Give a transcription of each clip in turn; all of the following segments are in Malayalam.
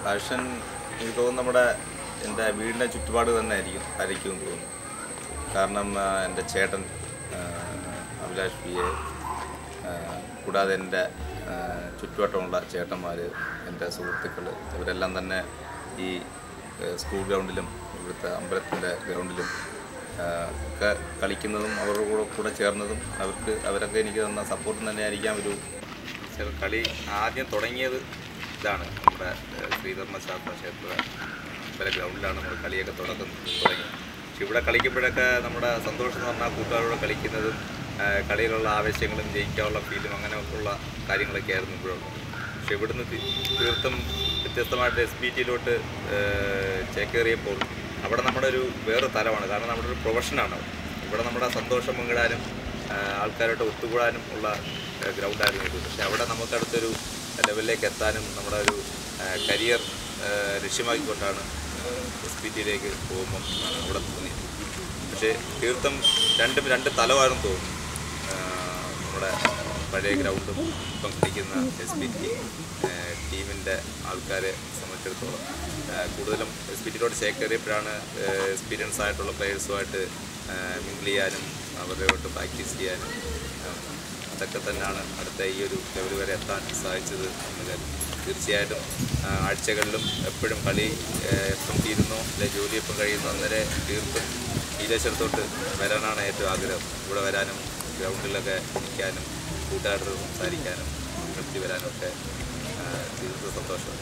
പാഷൻ എനിക്ക് തോന്നുന്നു നമ്മുടെ എൻ്റെ വീടിൻ്റെ ചുറ്റുപാട് തന്നെ ആയിരിക്കും ആയിരിക്കും എന്ന് തോന്നുന്നു കാരണം ആ, എൻ്റെ ചേട്ടൻ ആ, അഭിലാഷ് പി എ ആ, കൂടാതെ എൻ്റെ ആ, ചുറ്റുവട്ടമുള്ള ചേട്ടന്മാർ എൻ്റെ സുഹൃത്തുക്കൾ ഇവരെല്ലാം തന്നെ ഈ ആ, സ്കൂൾ ഗ്രൗണ്ടിലും ഇവിടുത്തെ അമ്പലത്തിൻ്റെ ഗ്രൗണ്ടിലും ആ, ഒക്കെ കളിക്കുന്നതും അവരുടെ കൂടെ കൂടെ ചേർന്നതും അവർക്ക് അവരൊക്കെ എനിക്ക് തന്ന സപ്പോർട്ടും തന്നെ ആയിരിക്കാം ഒരു ചില കളി ആദ്യം തുടങ്ങിയത് ഇതാണ് നമ്മുടെ ഏഹ്, ശ്രീധർമ്മ ശാസ്ത്ര ക്ഷേത്ര അമ്പല ഗ്രൗണ്ടിലാണ് നമ്മൾ കളിയൊക്കെ തുടക്കം തുടങ്ങി പക്ഷെ ഇവിടെ കളിക്കുമ്പോഴൊക്കെ നമ്മുടെ സന്തോഷം എന്ന് പറഞ്ഞാൽ കൂട്ടുകാരോട് കളിക്കുന്നതും ഏഹ്, കളിയിലുള്ള ആവേശങ്ങളും ജയിക്കാനുള്ള ഫീലും അങ്ങനെയൊക്കെയുള്ള കാര്യങ്ങളൊക്കെ ആയിരുന്നു ഇവിടെയുള്ളത് പക്ഷെ ഇവിടുന്ന് തി- തീർത്തും വ്യത്യസ്തമായിട്ട് എസ് ബി ടിയിലോട്ട് ചേക്കേറിയപ്പോൾ അവിടെ നമ്മുടെ ഒരു വേറെ തലമാണ് കാരണം നമ്മുടെ ഒരു പ്രൊഫഷനാണ് ഇവിടെ നമ്മുടെ സന്തോഷം പങ്കിടാനും ആ, ആൾക്കാരോട്ട് ഒത്തുകൂടാനും ഉള്ള ഗ്രൗണ്ടായിരുന്നു ഇത് പക്ഷെ അവിടെ നമുക്കടുത്തൊരു ലെവലിലേക്ക് എത്താനും നമ്മുടെ ഒരു കരിയർ ലക്ഷ്യമാക്കിക്കൊണ്ടാണ് എസ് പി ടിയിലേക്ക് പോകുമ്പം ആ, അവിടെ തോന്നിയത് പക്ഷേ തീർത്തും രണ്ടും രണ്ട് തലമായിരുന്നു തോന്നുന്നു ആ, നമ്മുടെ പഴയ ഗ്രൗണ്ടും ഇപ്പം കളിക്കുന്ന എസ് പി ടി ടീമിൻ്റെ ആൾക്കാരെ സംബന്ധിച്ചിടത്തോളം ആ, കൂടുതലും എസ് പി ടിയിലോട്ട് ചേക്കേറിയപ്പോഴാണ് എക്സ്പീരിയൻസ് ആയിട്ടുള്ള പ്ലെയേഴ്സുമായിട്ട് മിങ്കിൾ ചെയ്യാനും അവരോട്ട് പ്രാക്ടീസ് ചെയ്യാനും ആ, അതൊക്കെ തന്നെയാണ് അടുത്ത ഈ ഒരു ലെവൽ വരെ എത്താൻ സാധിച്ചത് എന്ന് കരുതുന്നു. തീർച്ചയായിട്ടും ആ, ആഴ്ചകളിലും എപ്പോഴും കളി ആ, എപ്പം തീരുന്നോ അല്ലെ ജോലി എപ്പം കഴിയുന്നോ അന്നേരം തീർത്തും ഈ ദേശത്തോട്ട് വരാനാണ് ഏറ്റവും ആഗ്രഹം ഇവിടെ വരാനും ഗ്രൗണ്ടിലൊക്കെ നിൽക്കാനും കൂട്ടുകാരോട് സംസാരിക്കാനും നിർത്തി വരാനും ഒക്കെ ആ, തീർത്തും സന്തോഷമാണ്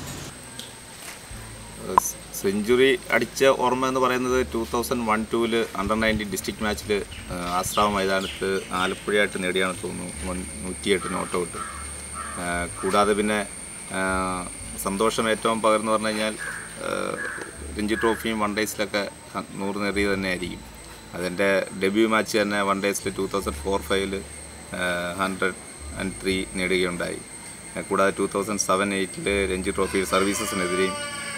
സെഞ്ചുറി അടിച്ച ഓർമ്മ എന്ന് പറയുന്നത് ടൂ തൗസൻഡ് വൺ ടൂവിൽ അണ്ടർ നയൻറ്റീൻ ഡിസ്ട്രിക്ട് മാച്ചിൽ ആശ്രാമ മൈതാനത്ത് ആലപ്പുഴയായിട്ട് നേടിയാണ് തോന്നുന്നു മുൻ- നൂറ്റിയെട്ട് നോട്ട് ഔട്ട് കൂടാതെ പിന്നെ ആ, സന്തോഷം ഏറ്റവും പകർന്നു പറഞ്ഞു കഴിഞ്ഞാൽ ആ, രഞ്ജി ട്രോഫിയും വൺ ഡേയ്സിലൊക്കെ ക- നൂറ് നേറിയത് തന്നെ ആയിരിക്കും അതിൻ്റെ ഡെബ്യൂ മാച്ച് തന്നെ വൺ ഡേയ്സിൽ ടൂ തൗസൻഡ് ഫോർ ഫൈവിൽ ഹൺഡ്രഡ് ആൻഡ് ത്രീ നേടുകയുണ്ടായി ആ, കൂടാതെ ടൂ തൗസൻഡ് സെവൻ എയ്റ്റിൽ രഞ്ജി ട്രോഫി സർവീസസിനെതിരെയും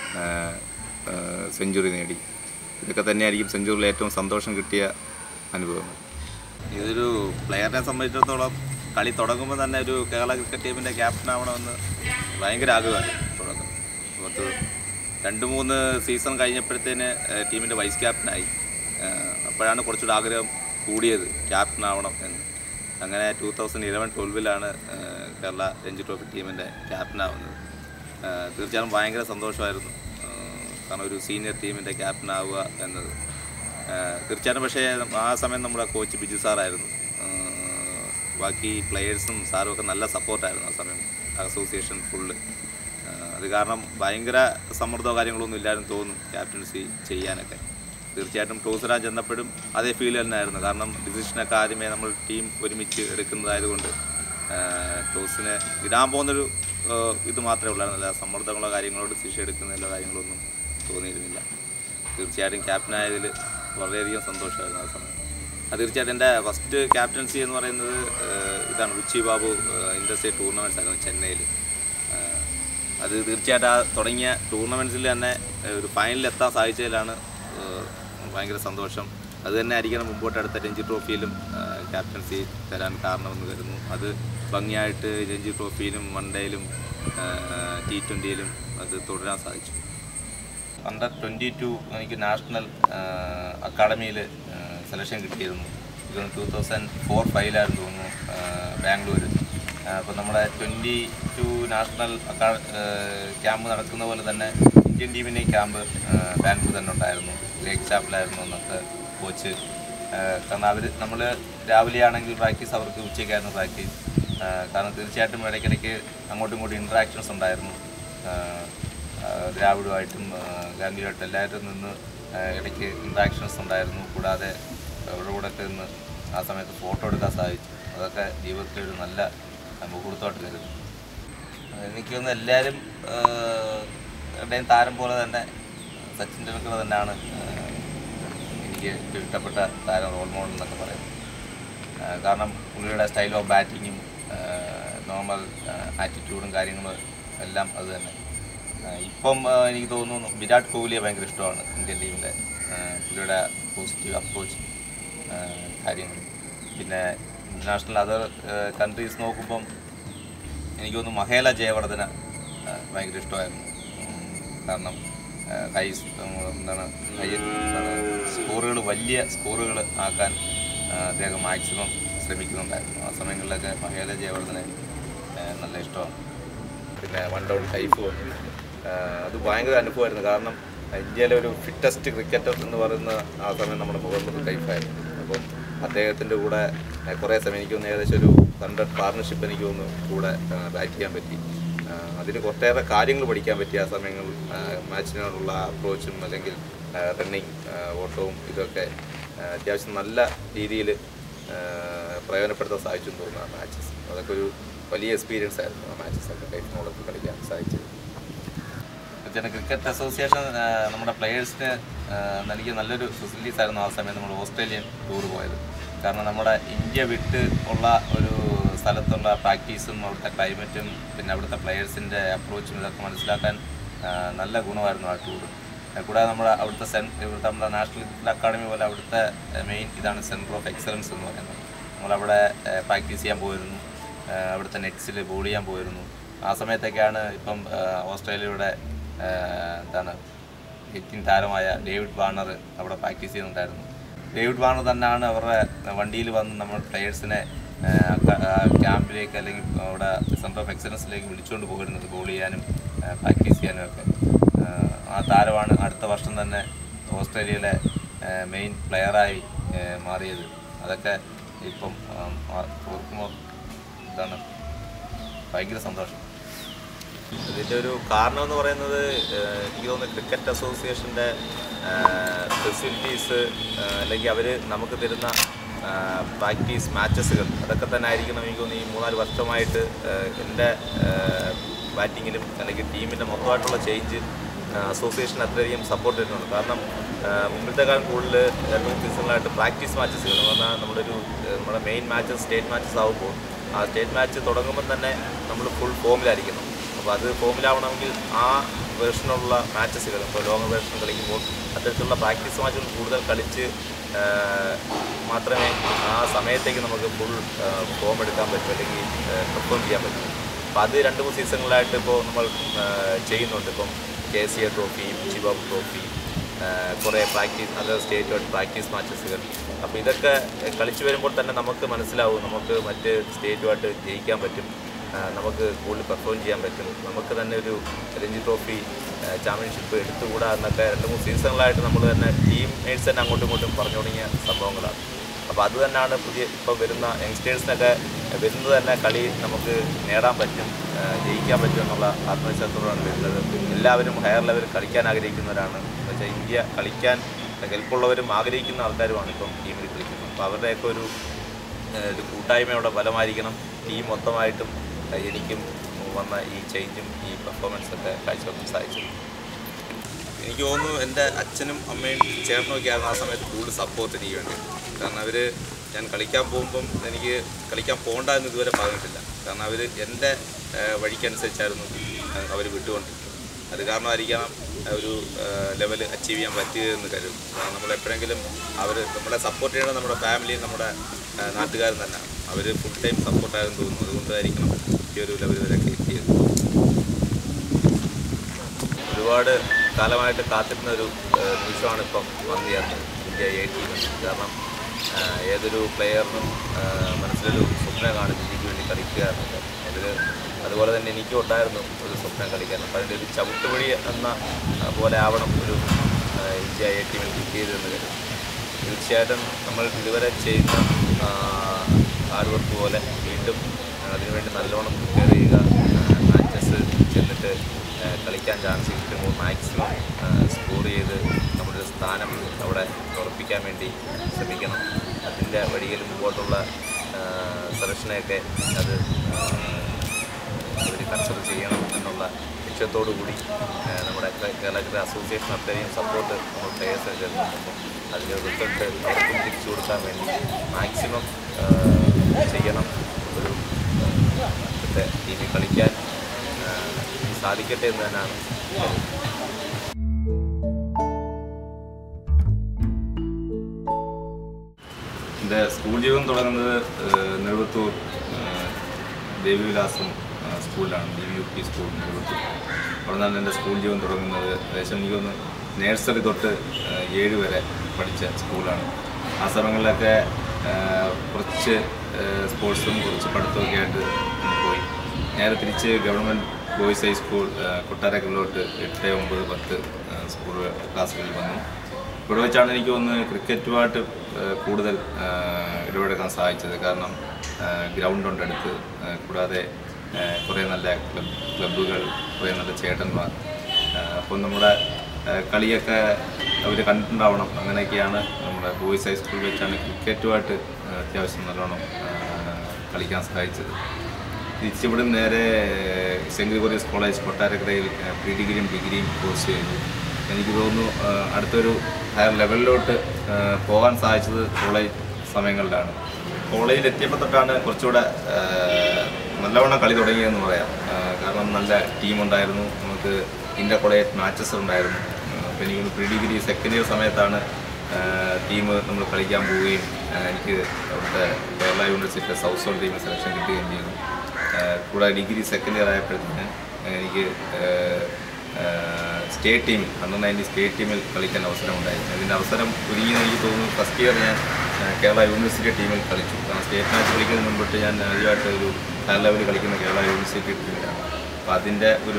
സെഞ്ചുറി നേടി ഇതൊക്കെ തന്നെയായിരിക്കും സെഞ്ചുറിയിൽ ഏറ്റവും സന്തോഷം കിട്ടിയ അനുഭവങ്ങൾ ഇതൊരു പ്ലെയറിനെ സംബന്ധിച്ചിടത്തോളം കളി തുടങ്ങുമ്പോൾ തന്നെ ഒരു കേരള ക്രിക്കറ്റ് ടീമിൻ്റെ ക്യാപ്റ്റൻ ആവണമെന്ന് ഭയങ്കര ആഗ്രഹമായിരുന്നു തുടക്കം പത്ത് രണ്ട് മൂന്ന് സീസൺ കഴിഞ്ഞപ്പോഴത്തേന് ടീമിൻ്റെ വൈസ് ക്യാപ്റ്റനായി ഏഹ് അപ്പോഴാണ് കുറച്ചുകൂടി ആഗ്രഹം കൂടിയത് ക്യാപ്റ്റൻ ആവണം എന്ന് അങ്ങനെ ടൂ തൗസൻഡ് ഇലവൻ ട്വൽവിലാണ് കേരള രഞ്ജി ട്രോഫി ടീമിൻ്റെ ക്യാപ്റ്റൻ ആവുന്നത് ഏഹ് തീർച്ചയായും ഭയങ്കര സന്തോഷമായിരുന്നു ഏഹ് കാരണം ഒരു സീനിയർ ടീമിൻ്റെ ക്യാപ്റ്റൻ ആവുക എന്നത് ഏഹ് തീർച്ചയായിട്ടും പക്ഷേ ആ സമയം നമ്മുടെ കോച്ച് ബിജു സാറായിരുന്നു ഏഹ് ബാക്കി പ്ലെയേഴ്സും സാറും ഒക്കെ നല്ല സപ്പോർട്ടായിരുന്നു ആ സമയം അസോസിയേഷൻ ഫുള്ള് അത് കാരണം ഭയങ്കര സമ്മർദ്ദമോ കാര്യങ്ങളൊന്നും ഇല്ലായിരുന്നു തോന്നും ക്യാപ്റ്റൻസി ചെയ്യാനൊക്കെ തീർച്ചയായിട്ടും ടോസ് ഇടാൻ ചെന്നപ്പോഴും അതേ ഫീൽ തന്നെയായിരുന്നു കാരണം ഡിസിഷനൊക്കെ ആദ്യമേ നമ്മൾ ടീം ഒരുമിച്ച് എടുക്കുന്നതായതുകൊണ്ട് ടോസിന് ഇടാൻ പോകുന്നൊരു ഏഹ് ഇത് മാത്രമേ ഉള്ളായിരുന്നില്ല സമ്മർദ്ദങ്ങളോ കാര്യങ്ങളോ ഡിസിഷൻ എടുക്കുന്നതിലോ കാര്യങ്ങളൊന്നും തോന്നിയിരുന്നില്ല തീർച്ചയായിട്ടും ക്യാപ്റ്റനായതിൽ വളരെയധികം സന്തോഷമായിരുന്നു ആ സമയം അത് തീർച്ചയായിട്ടും എൻ്റെ ഫസ്റ്റ് ക്യാപ്റ്റൻസി എന്ന് പറയുന്നത് ഏഹ് ഇതാണ് ഉച്ചി ബാബു ഇൻഡർസ്റ്റേറ്റ് ടൂർണമെൻറ്റ്സ് ആയിരുന്നു ചെന്നൈയിൽ അത് തീർച്ചയായിട്ടും ആ തുടങ്ങിയ ടൂർണമെൻറ്റ്സിൽ തന്നെ ഏഹ് ഒരു ഫൈനലിൽ എത്താൻ സാധിച്ചതിലാണ് ഏഹ് ഭയങ്കര സന്തോഷം അത് തന്നെ ആയിരിക്കണം മുമ്പോട്ട് അടുത്ത രഞ്ജി ട്രോഫിയിലും ക്യാപ്റ്റൻസി തരാൻ കാരണമെന്ന് കരുതുന്നു അത് ഭംഗിയായിട്ട് രഞ്ജി ട്രോഫിയിലും വൺ ഡേയിലും ടി ട്വൻ്റിയിലും അത് തുടരാൻ സാധിച്ചു അണ്ടർ ട്വൻറ്റി ടു എനിക്ക് നാഷണൽ അക്കാഡമിയിൽ സെലക്ഷൻ കിട്ടിയിരുന്നു ഇത് ടൂ തൗസൻഡ് ഫോർ ഫൈവിലായിരുന്നു തോന്നുന്നു ബാംഗ്ലൂർ അപ്പോൾ നമ്മുടെ ട്വൻറ്റി ടു നാഷണൽ അക്കാ ക്യാമ്പ് നടക്കുന്ന പോലെ തന്നെ ഇന്ത്യൻ ടീമിൻ്റെയും ക്യാമ്പ് ബാംഗ്ലൂർ തന്നെ ഉണ്ടായിരുന്നു ലേക്ക് ചാപ്പിലായിരുന്നു എന്നൊക്കെ കോച്ച് കാരണം അവർ നമ്മൾ രാവിലെ ആണെങ്കിൽ പ്രാക്ടീസ് അവർക്ക് ഉച്ചയ്ക്കായിരുന്നു പ്രാക്ടീസ് കാരണം തീർച്ചയായിട്ടും ഇടയ്ക്കിടയ്ക്ക് അങ്ങോട്ടും ഇങ്ങോട്ടും ഇൻട്രാക്ഷൻസ് ഉണ്ടായിരുന്നു ആഹ് ആഹ് ദ്രാവിഡുമായിട്ടും ആഹ് ഗാംഗുലിയായിട്ടും എല്ലാവരും നിന്ന് ആഹ് ഇടയ്ക്ക് ഇൻട്രാക്ഷൻസ് ഉണ്ടായിരുന്നു കൂടാതെ അവരുടെ കൂടെ ഒക്കെ നിന്ന് ആ സമയത്ത് ഫോട്ടോ എടുക്കാൻ സാധിച്ചു അതൊക്കെ ജീവിതത്തിൽ ഒരു നല്ല മുഹൂർത്തമായിട്ട് കരുതുന്നു എനിക്ക് തോന്നുന്നു എല്ലാവരും എവിടെയും താരം പോലെ തന്നെ സച്ചിൻ ടെണ്ടുൽക്കർ തന്നെയാണ് ആഹ് എനിക്ക് ഏറ്റവും ഇഷ്ടപ്പെട്ട താരം റോൾ മോഡൽ എന്നൊക്കെ പറയുന്നത് ആഹ് കാരണം പുള്ളിയുടെ സ്റ്റൈൽ ഓഫ് ബാറ്റിങ്ങും നോർമൽ ആറ്റിറ്റ്യൂഡും കാര്യങ്ങളും എല്ലാം അത് തന്നെ ആഹ് ഇപ്പം ആഹ് എനിക്ക് തോന്നുന്നു വിരാട് കോഹ്ലിയെ ഭയങ്കര ഇഷ്ടമാണ് ഇന്ത്യൻ ടീമിൻ്റെ പുള്ളിയുടെ പോസിറ്റീവ് അപ്രോച്ച് കാര്യങ്ങൾ പിന്നെ ഇൻ്റർനാഷണൽ അതർ കൺട്രീസ് നോക്കുമ്പം എനിക്ക് തോന്നുന്നു മഹേല ജയവർദ്ധന ആഹ് ഭയങ്കര ഇഷ്ടമായിരുന്നു ഉം, കാരണം ഹൈ എന്താണ് ഹൈ എന്താണ് സ്കോറുകൾ വലിയ സ്കോറുകൾ ആക്കാൻ ആ, അദ്ദേഹം മാക്സിമം ശ്രമിക്കുന്നുണ്ടായിരുന്നു ആ സമയങ്ങളിലൊക്കെ മഹേല ജയവർദ്ധനെ ആ, നല്ല ഇഷ്ടമാണ് പിന്നെ വൺ ഡൗൺ ടൈഫ് വന്നു ആ, അത് ഭയങ്കര അനുഭവമായിരുന്നു കാരണം ഇന്ത്യയിലെ ഒരു ഫിറ്റസ്റ്റ് ക്രിക്കറ്റർ എന്ന് പറയുന്ന ആ സമയം നമ്മുടെ മുഹമ്മദ് ടൈഫായിരുന്നു അപ്പം അദ്ദേഹത്തിൻ്റെ കൂടെ ആ, കുറേ സമയം എനിക്ക് തോന്നുന്നു ഏകദേശം ഒരു ഹൺഡ്രഡ് പാർട്ണർഷിപ്പ് എനിക്ക് തോന്നുന്നു കൂടെ ബാറ്റ് ചെയ്യാൻ പറ്റി ആ, അതിന് കുറച്ചേറെ കാര്യങ്ങൾ പഠിക്കാൻ പറ്റി ആ സമയങ്ങൾ ആ, മാച്ചിനോടുള്ള അപ്രോച്ചും അല്ലെങ്കിൽ റണ്ണിങ് ഓട്ടവും ഇതൊക്കെ ആ, അത്യാവശ്യം നല്ല രീതിയിൽ പ്രയോജനപ്പെടുത്താൻ സാധിച്ചു എന്ന് തോന്നുന്നു ആ മാച്ചസ് അതൊക്കെ ഒരു വലിയ എക്സ്പീരിയൻസ് ആയിരുന്നു ആ മാച്ചസ് ഒക്കെ ടൈഫിനോടൊക്കെ കളിക്കാൻ സാധിച്ചത് പിന്നെ ക്രിക്കറ്റ് അസോസിയേഷൻ ആ, നമ്മുടെ പ്ലെയേഴ്സിന് നൽകിയ നല്ലൊരു ഫെസിലിറ്റീസ് ആയിരുന്നു ആ സമയത്ത് നമ്മൾ ഓസ്ട്രേലിയൻ ടൂർ പോയത് കാരണം നമ്മുടെ ഇന്ത്യ വിട്ട് ഉള്ള ഒരു സ്ഥലത്തുള്ള പ്രാക്ടീസും അവിടുത്തെ ക്ലൈമറ്റും പിന്നെ അവിടുത്തെ പ്ലെയേഴ്സിൻ്റെ അപ്രോച്ചും ഇതൊക്കെ മനസ്സിലാക്കാൻ ആ, നല്ല ഗുണമായിരുന്നു ആ ടൂർ കൂടാതെ നമ്മുടെ അവിടുത്തെ സെൻ ഇവിടുത്തെ നമ്മുടെ നാഷണൽ ക്രിക്കറ്റ് അക്കാഡമി പോലെ അവിടുത്തെ മെയിൻ ഇതാണ് സെൻറ്റർ ഓഫ് എക്സലൻസ് എന്ന് പറയുന്നത് നമ്മളവിടെ പ്രാക്ടീസ് ചെയ്യാൻ പോയിരുന്നു ആ, അവിടുത്തെ നെറ്റ്സിൽ ബോൾ ചെയ്യാൻ പോയിരുന്നു ആ സമയത്തൊക്കെയാണ് ഇപ്പം ആ, ഓസ്ട്രേലിയയുടെ ആ, എന്താണ് ഹിറ്റിംഗ് താരമായ ഡേവിഡ് വാർണർ അവിടെ പ്രാക്ടീസ് ചെയ്യുന്നുണ്ടായിരുന്നു ഡേവിഡ് വാർണർ തന്നെയാണ് അവരുടെ വണ്ടിയിൽ വന്ന് നമ്മൾ പ്ലെയേഴ്സിനെ ക്യാമ്പിലേക്ക് അല്ലെങ്കിൽ അവിടെ സെൻറ്റർ ഓഫ് എക്സലൻസിലേക്ക് വിളിച്ചുകൊണ്ട് പോയിരുന്നത് ബോൾ ചെയ്യാനും പ്രാക്ടീസ് ചെയ്യാനും ഒക്കെ ആ, ആ താരമാണ് അടുത്ത വർഷം തന്നെ ഓസ്ട്രേലിയയിലെ മെയിൻ പ്ലെയറായി മാറിയത് അതൊക്കെ ഇപ്പം ആ, ആ, ഓർക്കുമ്പോൾ ഇതാണ് ഭയങ്കര സന്തോഷം ഇതിൻ്റെ ഒരു കാരണം എന്ന് പറയുന്നത് ഏഹ്, എനിക്ക് തോന്നുന്നു ക്രിക്കറ്റ് അസോസിയേഷൻ്റെ ഫെസിലിറ്റീസ് അല്ലെങ്കിൽ അവർ നമുക്ക് തരുന്ന പ്രാക്ടീസ് മാച്ചസുകൾ അതൊക്കെ തന്നെ ആയിരിക്കണം എനിക്ക് തോന്നുന്നു ഈ മൂന്നാല് വർഷമായിട്ട് ഏഹ്, എൻ്റെ ബാറ്റിങ്ങിലും അല്ലെങ്കിൽ ടീമിൻ്റെ മൊത്തമായിട്ടുള്ള ചേഞ്ച് അസോസിയേഷൻ അത്രയധികം സപ്പോർട്ട് തരുന്നുണ്ട് കാരണം ഏഹ്, മുമ്പത്തെക്കാളും കൂടുതൽ രണ്ട് മൂന്ന് സീസണിലായിട്ട് പ്രാക്ടീസ് മാച്ചസുകൾ എന്ന് പറഞ്ഞാൽ നമ്മുടെ ഒരു ഏഹ്, നമ്മുടെ മെയിൻ മാച്ചസ് സ്റ്റേറ്റ് മാച്ചസ് ആകുമ്പോൾ ആ സ്റ്റേറ്റ് മാച്ച് തുടങ്ങുമ്പോൾ തന്നെ നമ്മൾ ഫുൾ ഫോമിലായിരിക്കണം അപ്പോൾ അത് ഫോമിലാവണമെങ്കിൽ ആ വേർഷനുള്ള മാച്ചസുകൾ ഇപ്പോൾ ലോങ് വേർഷൻ കളിക്കുമ്പോൾ അത്തരത്തിലുള്ള പ്രാക്ടീസ് മാച്ചുകൾ കൂടുതൽ കളിച്ച് ആ, മാത്രമേ ആ സമയത്തേക്ക് നമുക്ക് ഫുൾ ഫോം എടുക്കാൻ പറ്റൂ അല്ലെങ്കിൽ പെർഫോം ചെയ്യാൻ പറ്റൂ അപ്പോൾ അത് രണ്ട് മൂന്ന് സീസണുകളായിട്ട് ഇപ്പോൾ നമ്മൾ ആ, ചെയ്യുന്നുണ്ട് ഇപ്പം കെ സി എ ട്രോഫി ചിബാബ് ട്രോഫി കുറേ പ്രാക്ടീസ് അതർ സ്റ്റേറ്റുമായിട്ട് പ്രാക്ടീസ് മാച്ചസുകൾ അപ്പോൾ ഇതൊക്കെ കളിച്ചു വരുമ്പോൾ തന്നെ നമുക്ക് മനസ്സിലാവും നമുക്ക് മറ്റ് സ്റ്റേറ്റുമായിട്ട് ജയിക്കാൻ പറ്റും ആ, നമുക്ക് കൂടുതൽ പെർഫോം ചെയ്യാൻ പറ്റും നമുക്ക് തന്നെ ഒരു രഞ്ജി ട്രോഫി ചാമ്പ്യൻഷിപ്പ് എടുത്തുകൂടാ എന്നൊക്കെ രണ്ട് മൂന്ന് സീസണുകളായിട്ട് നമ്മൾ തന്നെ ടീം മേറ്റ്സ് തന്നെ അങ്ങോട്ടും ഇങ്ങോട്ടും പറഞ്ഞു തുടങ്ങിയ സംഭവങ്ങളാണ് അപ്പോൾ അത് തന്നെയാണ് പുതിയ ഇപ്പോൾ വരുന്ന യങ്സ്റ്റേഴ്സിനൊക്കെ വരുന്നത് തന്നെ കളി നമുക്ക് നേടാൻ പറ്റും ആ, ജയിക്കാൻ പറ്റും എന്നുള്ള ആത്മവിശ്വാസത്തോടാണ് വരുന്നത് എല്ലാവരും ഹയർ ലെവലിൽ കളിക്കാൻ ആഗ്രഹിക്കുന്നവരാണ് എന്ന് വെച്ചാൽ ഇന്ത്യ കളിക്കാൻ ഹെൽപ്പുള്ളവരും ആഗ്രഹിക്കുന്ന ആൾക്കാരുമാണ് ഇപ്പം ടീമിൽ കളിക്കുന്നത് അപ്പോൾ അവരുടെയൊക്കെ ഒരു ഏഹ് ഒരു കൂട്ടായ്മയുടെ ഫലമായിരിക്കണം ടീം മൊത്തമായിട്ടും ഏഹ് എനിക്കും വന്ന ഈ ചേഞ്ചും ഈ പെർഫോമൻസ് ഒക്കെ കാഴ്ചവെക്കാൻ സാധിച്ചത് എനിക്ക് തോന്നുന്നു എൻ്റെ അച്ഛനും അമ്മയും ചേർന്നൊക്കെയായിരുന്നു ആ സമയത്ത് കൂടുതൽ സപ്പോർട്ട് എനിക്ക് വേണ്ടി കാരണം അവർ ഞാൻ കളിക്കാൻ പോകുമ്പം എനിക്ക് കളിക്കാൻ പോകണ്ട എന്ന് ഇതുവരെ പറഞ്ഞിട്ടില്ല കാരണം അവർ എൻ്റെ ഏഹ് വഴിക്കനുസരിച്ചായിരുന്നു അവർ വിട്ടുകൊണ്ടിരുന്നത് അത് കാരണമായിരിക്കണം ഒരു ലെവൽ അച്ചീവ് ചെയ്യാൻ പറ്റിയതെന്ന് കരുതും കാരണം നമ്മൾ എപ്പോഴെങ്കിലും അവർ നമ്മളെ സപ്പോർട്ട് ചെയ്യണത് നമ്മുടെ ഫാമിലിയും നമ്മുടെ ഏഹ് നാട്ടുകാരും തന്നെയാണ് അവർ ഫുൾ ടൈം സപ്പോർട്ടായെന്ന് തോന്നുന്നു അതുകൊണ്ടായിരിക്കണം ഈ ഒരു ലെവൽ വരെയൊക്കെ എത്തിയത് ഒരുപാട് കാലമായിട്ട് കാത്തിരുന്ന ഒരു ഏഹ്, നിമിഷമാണ് ഇപ്പം വന്നു ചേർന്നത് ഇന്ത്യ എ ടീം കാരണം ഏഹ്, ഏതൊരു പ്ലെയറിനും ഏഹ്, മനസ്സിലൊരു സ്വപ്നം കാണും ഇന്ത്യക്ക് വേണ്ടി കളിക്കുക എന്നത് അതിൽ അതുപോലെ തന്നെ എനിക്കും ഉണ്ടായിരുന്നു ഒരു സ്വപ്നം കളിക്കാൻ അപ്പം അതിൻ്റെ ഒരു ചവിട്ടുപടി എന്ന ആ, പോലെ ആവണം ഒരു ഏഹ്, ഇന്ത്യ എ ടീമിൽ കിട്ടിയതെന്ന് കരുതും തീർച്ചയായിട്ടും നമ്മൾ ഇതുവരെ ചെയ്യുന്ന ഹാർഡ് വർക്ക് പോലെ വീണ്ടും അതിനുവേണ്ടി നല്ലോണം പ്രിപ്പയർ ചെയ്യുക മാച്ചസ് ചെന്നിട്ട് ആ, കളിക്കാൻ ചാൻസ് കിട്ടുമ്പോൾ മാക്സിമം സ്കോർ ചെയ്ത് നമ്മുടെ ഒരു സ്ഥാനം അവിടെ ഉറപ്പിക്കാൻ വേണ്ടി ശ്രമിക്കണം അതിൻ്റെ വഴിയിൽ മുമ്പോട്ടുള്ള സെലക്ഷനെയൊക്കെ അത് അവർ കൺസിഡർ ചെയ്യണം എന്നുള്ള ലക്ഷ്യത്തോടു കൂടി ആ, നമ്മുടെ കേ- കേരള ക്രിക്കറ്റ് അസോസിയേഷൻ അത്രയും സപ്പോർട്ട് നമ്മൾ പ്ലേയേഴ്സിന് തരുന്നുണ്ട് അതിന് റിസൾട്ട് അവർക്കും തിരിച്ചു കൊടുക്കാൻ വേണ്ടി മാക്സിമം ചെയ്യണം ഒരു ആ, ഇപ്പോഴത്തെ ടീമിൽ കളിക്കാൻ ആ, സാധിക്കട്ടെ എന്ന് തന്നെയാണ് കരുതുന്നത്. എൻ്റെ സ്കൂൾ ജീവിതം തുടങ്ങുന്നത് നെടുവത്തൂർ ദേവിവിലാസം സ്കൂളിലാണ് ഡി യു പി സ്കൂൾ മുഴുവൻ അവിടെ നിന്നാണ് എൻ്റെ സ്കൂൾ ജീവൻ തുടങ്ങുന്നത് ഏകദേശം എനിക്കൊന്ന് നേഴ്സറി തൊട്ട് ആ, ഏഴ് വരെ പഠിച്ച സ്കൂളാണ് ആ സമയങ്ങളിലൊക്കെ ആ, കുറച്ച് ആ, സ്പോർട്സും കുറച്ച് പഠിത്തമൊക്കെ ആയിട്ട് പോയി നേരെ തിരിച്ച് ഗവൺമെൻറ് ബോയ്സ് ഹൈസ്കൂൾ ആ, കൊട്ടാരക്കലിലോട്ട് എട്ട് ഒമ്പത് പത്ത് ആ, സ്കൂൾ ക്ലാസ്സുകളിൽ വന്നു ഇവിടെ വെച്ചാണ് എനിക്ക് ഒന്ന് ക്രിക്കറ്റുമായിട്ട് ആ, കൂടുതൽ ആ, ഇടപെടുക്കാൻ സാധിച്ചത് കാരണം ഗ്രൗണ്ട് ഉണ്ട് അടുത്ത് ആ, കൂടാതെ ആ, കുറേ നല്ല ക്ലബ് ക്ലബ്ബുകൾ കുറേ നല്ല ചേട്ടന്മാർ ആ, അപ്പം നമ്മുടെ ആ, കളിയൊക്കെ അവർ കണ്ടിട്ടുണ്ടാവണം അങ്ങനെയൊക്കെയാണ് നമ്മുടെ ബോയ്സ് ഹൈസ്കൂളിൽ വെച്ചാണ് ക്രിക്കറ്റുമായിട്ട് ആ, അത്യാവശ്യം നല്ലോണം ആ, കളിക്കാൻ സാധിച്ചത് തിരിച്ചിവിടെ നേരെ സെൻറ്റ് ഗ്രിഗോറിയസ് കോളേജ് കൊട്ടാരക്കരയിൽ പ്രീ ഡിഗ്രിയും ഡിഗ്രിയും കോഴ്സ് ചെയ്തു എനിക്ക് തോന്നുന്നു ആ, അടുത്തൊരു ഹയർ ലെവലിലോട്ട് ആ, പോകാൻ സാധിച്ചത് കോളേജ് സമയങ്ങളിലാണ് കോളേജിൽ എത്തിയപ്പോൾ തൊട്ടാണ് കുറച്ചുകൂടെ ആ, നല്ലവണ്ണം കളി തുടങ്ങിയെന്ന് പറയാം ആ, കാരണം നല്ല ടീമുണ്ടായിരുന്നു നമുക്ക് ഇൻ്റർ കോളേജ് മാച്ചസ് ഉണ്ടായിരുന്നു അപ്പോൾ എനിക്ക് പ്രീ ഡിഗ്രി സെക്കൻഡ് ഇയർ സമയത്താണ് ടീം നമ്മൾ കളിക്കാൻ പോവുകയും ആ, എനിക്ക് അവിടുത്തെ കേരള യൂണിവേഴ്സിറ്റിയിലെ സൗത്ത് സോൺ ടീമിൽ സെലക്ഷൻ കിട്ടുകയും ചെയ്തു ആ, കൂടാതെ ഡിഗ്രി സെക്കൻഡ് ഇയർ ആയപ്പോഴത്തേന് എനിക്ക് സ്റ്റേറ്റ് ടീമിൽ അണ്ടർ നയൻറ്റി സ്റ്റേറ്റ് ടീമിൽ കളിക്കാൻ അവസരമുണ്ടായി അതിൻ്റെ അവസരം ഒരുങ്ങിയെന്ന് എനിക്ക് തോന്നുന്നു ഫസ്റ്റ് ഇയർ ഞാൻ ആ, കേരള യൂണിവേഴ്സിറ്റി ടീമിൽ കളിച്ചു കാരണം സ്റ്റേറ്റ് മാച്ച് കളിക്കുന്നതിന് മുമ്പിട്ട് ഞാൻ ആദ്യമായിട്ട് ഒരു ഹയർ ലെവലിൽ കളിക്കുന്ന കേരള യൂണിവേഴ്സിറ്റി ടീമിലാണ് അപ്പോൾ അതിൻ്റെ ഒരു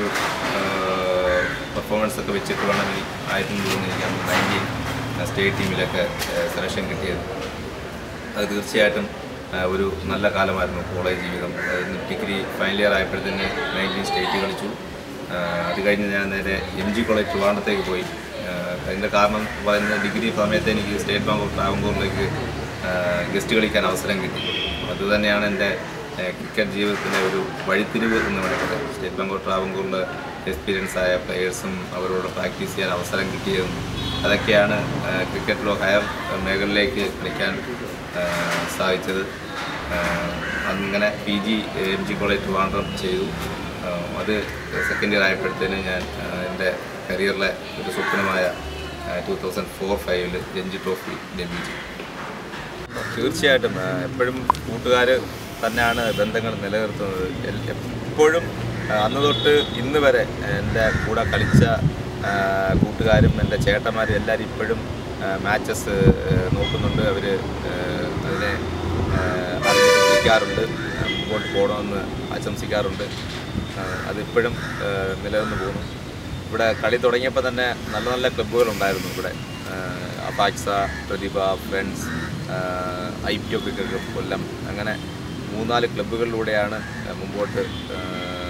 പെർഫോമൻസ് ഒക്കെ വെച്ചിട്ട് വേണം എനിക്ക് ആയിരുന്നു തോന്നുന്നു എനിക്ക് അന്ന് നയൻറ്റീൻ സ്റ്റേറ്റ് ടീമിലൊക്കെ സെലക്ഷൻ കിട്ടിയത് അത് തീർച്ചയായിട്ടും ആ, ഒരു നല്ല കാലമായിരുന്നു കോളേജ് ജീവിതം അതായത് ഡിഗ്രി ഫൈനൽ ഇയർ ആയപ്പോഴത്തേന് നയൻറ്റീൻ സ്റ്റേറ്റ് കളിച്ചു ആ, അത് കഴിഞ്ഞ് ഞാൻ നേരെ എം ജി കോളേജ് ട്രിവാണ്ടത്തേക്ക് പോയി ആ, അതിൻ്റെ കാരണം പറയുന്നത് ഡിഗ്രി സമയത്ത് എനിക്ക് സ്റ്റേറ്റ് ബാങ്ക് ഓഫ് ട്രാവൻകൂറിലേക്ക് ഗസ്റ്റ് കളിക്കാൻ അവസരം കിട്ടി അത് തന്നെയാണ് എൻ്റെ ക്രിക്കറ്റ് ജീവിതത്തിൻ്റെ ഒരു വഴിത്തിരിവ് എന്ന് വേണമെങ്കിൽ സ്റ്റേറ്റ് ബാങ്ക് ഓഫ് ട്രാവൻകൂറിൽ എക്സ്പീരിയൻസ് ആയ പ്ലെയേഴ്സും അവരോട് പ്രാക്ടീസ് ചെയ്യാൻ അവസരം കിട്ടിയതും അതൊക്കെയാണ് ആ, ക്രിക്കറ്റിലോ ഹയർ മേഖലയിലേക്ക് കളിക്കാൻ ആ, സാധിച്ചത് ആ, അങ്ങനെ P G M G college Trivandrum ചെയ്തു ആ, അത് സെക്കൻഡ് ഇയർ ആയപ്പോഴത്തേന് ഞാൻ ആ, എൻ്റെ കരിയറിലെ ഒരു സ്വപ്നമായ ടു തൗസൻഡ് ഫോർ ഫൈവില് രഞ്ജി ട്രോഫി ഡെബ്യൂട്ട് തീർച്ചയായിട്ടും ആ, എപ്പോഴും കൂട്ടുകാർ തന്നെയാണ് ബന്ധങ്ങൾ നിലനിർത്തുന്നത് എൽ- എപ്പോഴും ആ, അന്ന് തൊട്ട് ഇന്ന് വരെ എൻ്റെ കൂടെ കളിച്ച ആ, കൂട്ടുകാരും എൻ്റെ ചേട്ടന്മാരും എല്ലാവരും ഇപ്പോഴും മാച്ചസ് നോക്കുന്നുണ്ട് അവർ അതിനെ ആ, അതിനെ വിളിക്കാറുണ്ട് ആ, മുമ്പോട്ട് പോകണമെന്ന് ആശംസിക്കാറുണ്ട് ആ, അതിപ്പോഴും ആ, നിലനിന്ന് പോകുന്നു ഇവിടെ കളി തുടങ്ങിയപ്പോൾ തന്നെ നല്ല നല്ല ക്ലബ്ബുകളുണ്ടായിരുന്നു ഇവിടെ അപാക്സ Prathibha friends I P O cricket club Kollam അങ്ങനെ മൂന്നാല് ക്ലബ്ബുകളിലൂടെയാണ് മുമ്പോട്ട് ആ,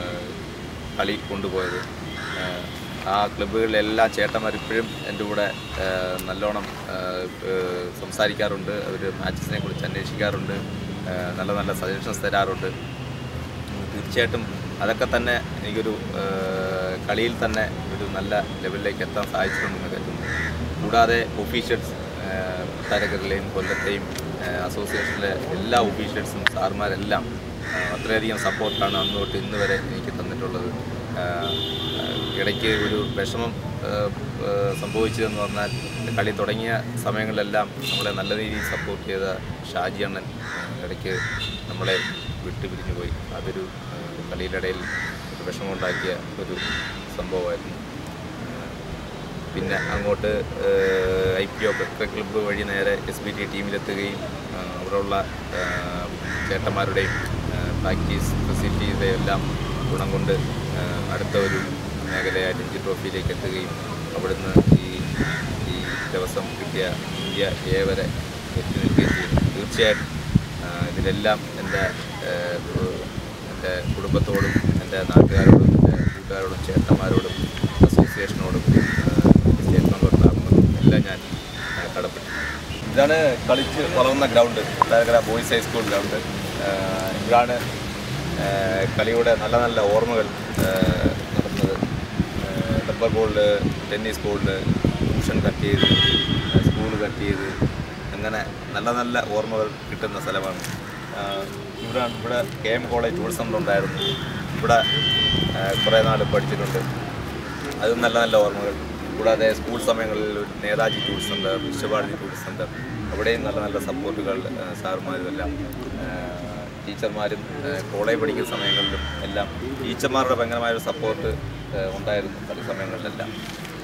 കളി കൊണ്ടുപോയത് ആ, ആ ക്ലബ്ബുകളിലെല്ലാം ചേട്ടന്മാർ ഇപ്പോഴും എൻ്റെ കൂടെ ആ, നല്ലോണം ആ, ആ, സംസാരിക്കാറുണ്ട് അവർ മാച്ചസിനെ കുറിച്ച് അന്വേഷിക്കാറുണ്ട് ആ, നല്ല നല്ല സജഷൻസ് തരാറുണ്ട് തീർച്ചയായിട്ടും അതൊക്കെ തന്നെ എനിക്കൊരു ആ, കളിയിൽ തന്നെ ഒരു നല്ല ലെവലിലേക്ക് എത്താൻ സാധിച്ചിട്ടുണ്ടെന്ന് കരുതുന്നു കൂടാതെ ഒഫീഷ്യൽസ് തരകരിലെയും കൊല്ലത്തെയും ആ, അസോസിയേഷനിലെ എല്ലാ ഒഫീഷ്യൽസും സാർമാരെല്ലാം ആ, അത്രയധികം സപ്പോർട്ടാണ് അന്ന് തൊട്ട് ഇന്ന് വരെ എനിക്ക് തന്നിട്ടുള്ളത് ആ, ആ, ഇടയ്ക്ക് ഒരു വിഷമം ആ, ആ, സംഭവിച്ചതെന്ന് പറഞ്ഞാൽ കളി തുടങ്ങിയ സമയങ്ങളിലെല്ലാം നമ്മളെ നല്ല രീതിയിൽ സപ്പോർട്ട് ചെയ്ത ഷാജി അണ്ണൻ ആ, ഇടയ്ക്ക് നമ്മളെ വിട്ടു പിരിഞ്ഞു പോയി അതൊരു ആ, കളിയുടെ ഇടയിൽ ഒരു വിഷമമുണ്ടാക്കിയ ഒരു സംഭവമായിരുന്നു പിന്നെ അങ്ങോട്ട് I P O cricket club വഴി നേരെ എസ് ബി ടി ടീമിലെത്തുകയും ആ, അവിടെയുള്ള ആ, ചേട്ടന്മാരുടെയും പ്രാക്ടീസ് ഫെസിലിറ്റിയുടെ എല്ലാം ഗുണം കൊണ്ട് ആ, അടുത്ത ഒരു മേഖലയായ രഞ്ജി ട്രോഫിയിലേക്ക് എത്തുകയും അവിടുന്ന് ഈ ഈ ദിവസം കിട്ടിയ ഇന്ത്യ എ വരെ എത്തി നിൽക്കുകയും ചെയ്തു തീർച്ചയായിട്ടും ആ, ഇതിലെല്ലാം എൻ്റെ ആ, എൻ്റെ കുടുംബത്തോടും എൻ്റെ നാട്ടുകാരോടും എൻ്റെ കൂട്ടുകാരോടും ചേട്ടന്മാരോടും അസോസിയേഷനോടും സ്റ്റേറ്റ് ബാങ്ക് ഓഫ് ട്രാവൻകൂറും എല്ലാം ഞാൻ ആ, കടപ്പെട്ടു ഇതാണ് കളിച്ച് വളർന്ന ground Kottarakkara boys high school ground ഇവിടാണ് ആ, കളിയുടെ നല്ല നല്ല ഓർമ്മകൾ ആ, നടന്നത് റബ്ബർ ബോളിൽ ടെന്നീസ് ബോളിൽ ട്യൂഷൻ കട്ട് ചെയ്ത് സ്കൂൾ കട്ട് ചെയ്ത് അങ്ങനെ നല്ല നല്ല ഓർമ്മകൾ കിട്ടുന്ന സ്ഥലമാണ് ആ, ഇവിടെ ഇവിടെ K M college tourism centre ഉണ്ടായിരുന്നു ഇവിടെ ആ, കുറേ നാൾ പഠിച്ചിട്ടുണ്ട് അതും നല്ല നല്ല ഓർമ്മകൾ കൂടാതെ സ്കൂൾ സമയങ്ങളിൽ ഒരു Netaji tourist centre Vishwabharati tourist centre അവിടെയും നല്ല നല്ല സപ്പോർട്ടുകൾ സാറുമാരും എല്ലാം ആ, ടീച്ചർമാരും ഏഹ്, കോളേജ് പഠിക്കുന്ന സമയങ്ങളിലും എല്ലാം ടീച്ചർമാരുടെ ഭയങ്കരമായ ഒരു സപ്പോർട്ട് ഉണ്ടായിരുന്നു കളി സമയങ്ങളിലെല്ലാം